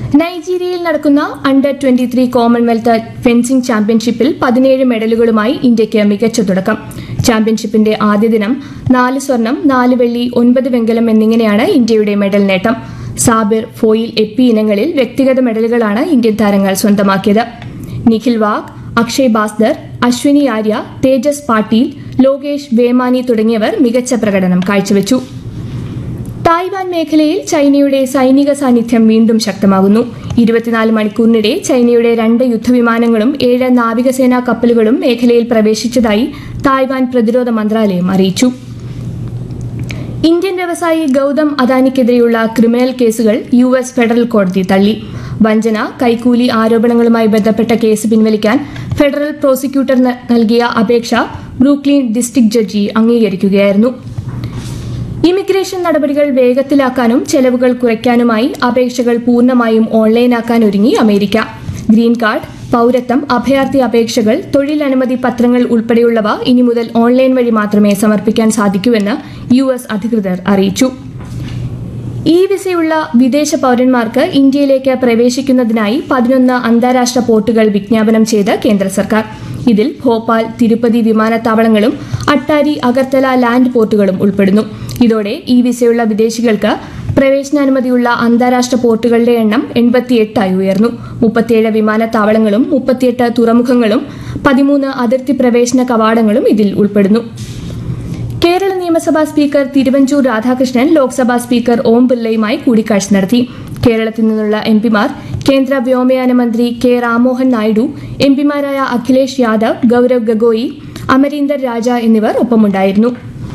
നൈജീരിയയിൽ നടക്കുന്ന under twenty three Commonwealth fencing ചാമ്പ്യൻഷിപ്പിൽ പതിനേഴ് മെഡലുകളുമായി ഇന്ത്യയ്ക്ക് മികച്ച തുടക്കം ചാമ്പ്യൻഷിപ്പിന്റെ ആദ്യ ദിനം നാല് സ്വർണം നാല് വെള്ളി ഒൻപത് വെങ്കലം എന്നിങ്ങനെയാണ് ഇന്ത്യയുടെ മെഡൽ നേട്ടം സാബിർ ഫോയിൽ എപ്പി ഇനങ്ങളിൽ വ്യക്തിഗത മെഡലുകളാണ് ഇന്ത്യൻ താരങ്ങൾ സ്വന്തമാക്കിയത് നിഖിൽ വാഗ് അക്ഷയ് ബാസ്ദർ അശ്വിനി ആര്യ തേജസ് പാട്ടീൽ ലോകേഷ് വേമാനി തുടങ്ങിയവർ മികച്ച പ്രകടനം കാഴ്ചവെച്ചു തായ്വാൻ മേഖലയിൽ ചൈനയുടെ സൈനിക സാന്നിധ്യം വീണ്ടും ശക്തമാകുന്നു ഇരുപത്തിനാല് മണിക്കൂറിനിടെ ചൈനയുടെ രണ്ട് യുദ്ധവിമാനങ്ങളും ഏഴ് നാവികസേനാ കപ്പലുകളും മേഖലയിൽ പ്രവേശിച്ചതായി തായ്വാൻ പ്രതിരോധ മന്ത്രാലയം അറിയിച്ചു ഇന്ത്യൻ വ്യവസായി ഗൗതം അദാനിക്കെതിരെയുള്ള ക്രിമിനൽ കേസുകൾ യു എസ് ഫെഡറൽ കോടതി തള്ളി വഞ്ചന കൈക്കൂലി ആരോപണങ്ങളുമായി ബന്ധപ്പെട്ട കേസ് പിൻവലിക്കാൻ ഫെഡറൽ പ്രോസിക്യൂട്ടർ ന- നൽകിയ അപേക്ഷ ബ്രൂക്ലീൻ ഡിസ്ട്രിക്ട് ജഡ്ജി അംഗീകരിക്കുകയായിരുന്നു ഇമിഗ്രേഷൻ നടപടികൾ വേഗത്തിലാക്കാനും ചെലവുകൾ കുറയ്ക്കാനുമായി അപേക്ഷകൾ പൂർണ്ണമായും ഓൺലൈനാക്കാൻ ഒരുങ്ങി അമേരിക്ക ഗ്രീൻ കാർഡ് പൗരത്വം അഭയാർത്ഥി അപേക്ഷകൾ തൊഴിലനുമതി പത്രങ്ങൾ ഉൾപ്പെടെയുള്ളവ ഇനി മുതൽ ഓൺലൈൻ വഴി മാത്രമേ സമർപ്പിക്കാൻ സാധിക്കൂവെന്ന് യു എസ് അധികൃതർ അറിയിച്ചു ഇ വിസയുള്ള വിദേശ പൗരന്മാർക്ക് ഇന്ത്യയിലേക്ക് പ്രവേശിക്കുന്നതിനായി പതിനൊന്ന് അന്താരാഷ്ട്ര പോർട്ടുകൾ വിജ്ഞാപനം ചെയ്ത് കേന്ദ്ര സർക്കാർ ഇതിൽ ഭോപ്പാൽ തിരുപ്പതി വിമാനത്താവളങ്ങളും അട്ടാരി അഗർത്തല ലാൻഡ് പോർട്ടുകളും ഉൾപ്പെടുന്നു ഇതോടെ ഇ വിസയുള്ള വിദേശികൾക്ക് പ്രവേശനാനുമതിയുള്ള അന്താരാഷ്ട്ര പോർട്ടുകളുടെ എണ്ണം എൺപത്തിയെട്ടായി ഉയർന്നു മുപ്പത്തിയേഴ് വിമാനത്താവളങ്ങളും മുപ്പത്തിയെട്ട് തുറമുഖങ്ങളും പതിമൂന്ന് അതിർത്തി പ്രവേശന കവാടങ്ങളും ഇതിൽ ഉൾപ്പെടുന്നു കേരള നിയമസഭാ സ്പീക്കർ തിരുവഞ്ചൂർ രാധാകൃഷ്ണൻ ലോക്സഭാ സ്പീക്കർ ഓം ബിർളയുമായി കൂടിക്കാഴ്ച നടത്തി കേരളത്തിൽ നിന്നുള്ള എംപിമാർ കേന്ദ്ര വ്യോമയാന മന്ത്രി കെ രാമോഹൻ നായിഡു എംപിമാരായ അഖിലേഷ് യാദവ് ഗൌരവ് ഗഗോയി അമരീന്ദർ രാജ എന്നിവർ ഒപ്പമുണ്ടായിരുന്നു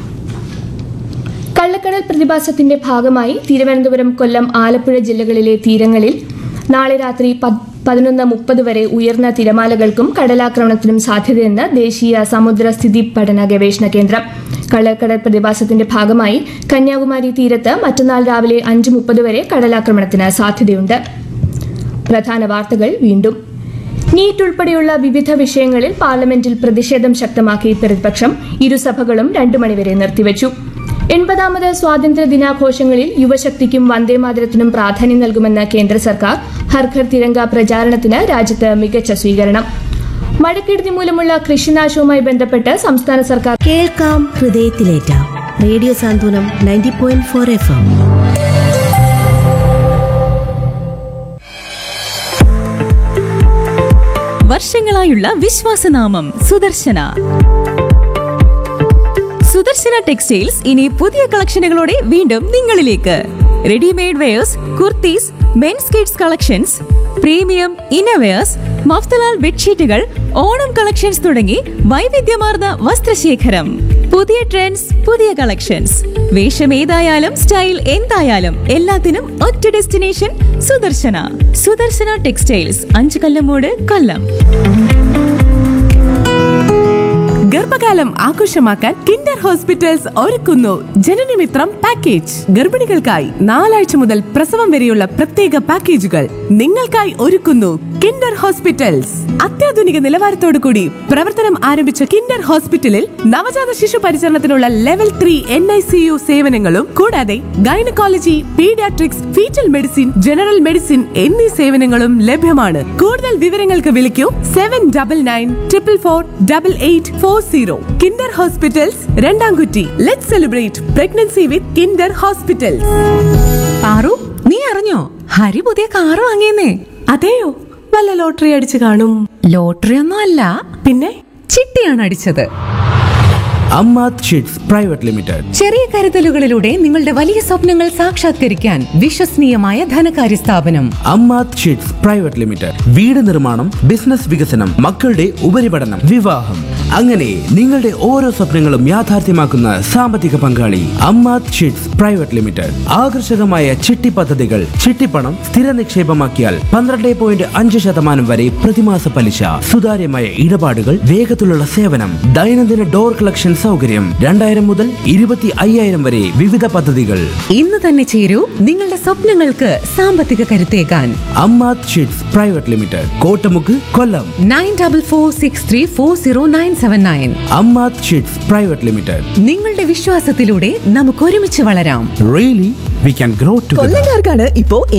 കള്ളക്കടൽ പ്രതിഭാസത്തിന്റെ ഭാഗമായി തിരുവനന്തപുരം കൊല്ലം ആലപ്പുഴ ജില്ലകളിലെ തീരങ്ങളിൽ നാളെ രാത്രി പത്- പതിനൊന്ന് മുപ്പത് വരെ ഉയർന്ന തിരമാലകൾക്കും കടലാക്രമണത്തിനും സാധ്യതയെന്ന് ദേശീയ സമുദ്ര സ്ഥിതി പഠന ഗവേഷണ കേന്ദ്രം കള്ളക്കടൽ പ്രതിഭാസത്തിന്റെ ഭാഗമായി കന്യാകുമാരി തീരത്ത് മറ്റന്നാൾ രാവിലെ അഞ്ച് മുപ്പത് വരെ കടലാക്രമണത്തിന് സാധ്യതയുണ്ട് പ്രധാന വാർത്തകൾ വീണ്ടും നീറ്റ് ഉൾപ്പെടെയുള്ള വിവിധ വിഷയങ്ങളിൽ പാർലമെന്റിൽ പ്രതിഷേധം ശക്തമാക്കി പ്രതിപക്ഷം ഇരുസഭകളും രണ്ടു മണിവരെ നിർത്തിവച്ചു എൺപതാമത് സ്വാതന്ത്ര്യ ദിനാഘോഷങ്ങളിൽ യുവശക്തിക്കും വന്ദേമാതരത്തിനും പ്രാധാന്യം നൽകുമെന്ന് കേന്ദ്ര സർക്കാർ ഹർഘർ തിരങ്ക പ്രചാരണത്തിന് രാജ്യത്ത് മികച്ച സ്വീകരണം മഴക്കെടുതി മൂലമുള്ള കൃഷിനാശവുമായി ബന്ധപ്പെട്ട് സംസ്ഥാന സർക്കാർ കേൾക്കാം ഹൃദയത്തിലേറ്റാം radio Santhwanam ninety point four F M വർഷങ്ങളായുള്ള വിശ്വാസനാമം സുദർശന സുദർശന ടെക്സ്റ്റൈൽസ് ഇനി പുതിയ കളക്ഷനുകളോടെ വീണ്ടും നിങ്ങളിലേക്ക് readymade wears kurtis men's kids collections premium innerwears Mafatlal ബെഡ്ഷീറ്റുകൾ ഓണം കളക്ഷൻസ് തുടങ്ങി വൈവിധ്യമാർന്ന വസ്ത്രശേഖരം പുതിയ ട്രെൻഡ്സ് പുതിയ കളക്ഷൻസ് വേഷം ഏതായാലും സ്റ്റൈൽ എന്തായാലും എല്ലാത്തിനും ഒറ്റ ഡെസ്റ്റിനേഷൻ സുദർശന സുദർശന ടെക്സ്റ്റൈൽസ് അഞ്ചു കല്ലമൂട് കൊല്ലം ഗർഭകാലം ആഘോഷമാക്കാൻ കിൻഡർ ഹോസ്പിറ്റൽസ് ഒരുക്കുന്നു ജനനമിത്രം പാക്കേജ് ഗർഭിണികൾക്കായി നാലാഴ്ച മുതൽ പ്രസവം വരെയുള്ള പ്രത്യേക പാക്കേജുകൾ നിങ്ങൾക്കായി ഒരുക്കുന്നു കിൻഡർ ഹോസ്പിറ്റൽസ് അത്യാധുനിക നിലവാരത്തോടു കൂടി പ്രവർത്തനം ആരംഭിച്ച കിൻഡർ ഹോസ്പിറ്റലിൽ നവജാത ശിശു പരിചരണത്തിനുള്ള level three N I C U സേവനങ്ങളും കൂടാതെ gynaecology paediatrics foetal medicine general medicine എന്നീ സേവനങ്ങളും ലഭ്യമാണ് കൂടുതൽ വിവരങ്ങൾക്ക് വിളിക്കൂ seven double nine triple four double eight four zero Kinder hospitals Randamkutty let celebrate pregnancy with Kinder hospitals Paru നീ അറിഞ്ഞോ ഹരി പുതിയ കാറ് വാങ്ങിയെന്നേ അതെയോ വല്ല ലോട്ടറി അടിച്ചു കാണും ലോട്ടറി ഒന്നും അല്ല പിന്നെ ചിട്ടിയാണ് അടിച്ചത് അമ്മാത് ഷീറ്റ്സ് പ്രൈവറ്റ് ലിമിറ്റഡ് ചെറിയ കരുതലുകളിലൂടെ നിങ്ങളുടെ വലിയ സ്വപ്നങ്ങൾ സാക്ഷാത്കരിക്കാൻ വിശ്വസനീയമായ ധനകാര്യ സ്ഥാപനം അമ്മാത് ഷീറ്റ്സ് പ്രൈവറ്റ് ലിമിറ്റഡ് വീട് നിർമ്മാണം ബിസിനസ് വികസനം മക്കളുടെ ഉപരിപഠനം വിവാഹം അങ്ങനെ നിങ്ങളുടെ ഓരോ സ്വപ്നങ്ങളും യാഥാർത്ഥ്യമാക്കുന്ന സാമ്പത്തിക പങ്കാളി അമ്മാത് ഷീറ്റ്സ് പ്രൈവറ്റ് ലിമിറ്റഡ് ആകർഷകമായ ചിട്ടി പദ്ധതികൾ ചിട്ടിപ്പണം സ്ഥിര നിക്ഷേപമാക്കിയാൽ പന്ത്രണ്ട് പോയിന്റ് അഞ്ച് ശതമാനം വരെ പ്രതിമാസ പലിശ സുതാര്യമായ ഇടപാടുകൾ വേഗത്തിലുള്ള സേവനം ദൈനംദിന ഡോർ കളക്ഷൻ സൗകര്യം രണ്ടായിരം മുതൽ ഇരുപത്തി അയ്യായിരം വരെ വിവിധ പദ്ധതികൾ ഇന്ന് തന്നെ ചേരൂ നിങ്ങളുടെ സ്വപ്നങ്ങൾക്ക് സാമ്പത്തിക കരുത്തേകാൻ Ammath chits private limited Kottamukku Kollam nine double four six three four zero nine seven nine Ammath chits private limited നിങ്ങളുടെ വിശ്വാസത്തിലൂടെ നമുക്ക് ഒരുമിച്ച് വളരാം really we can grow to കൊല്ലങ്കാർക്കാണ് ഇപ്പോ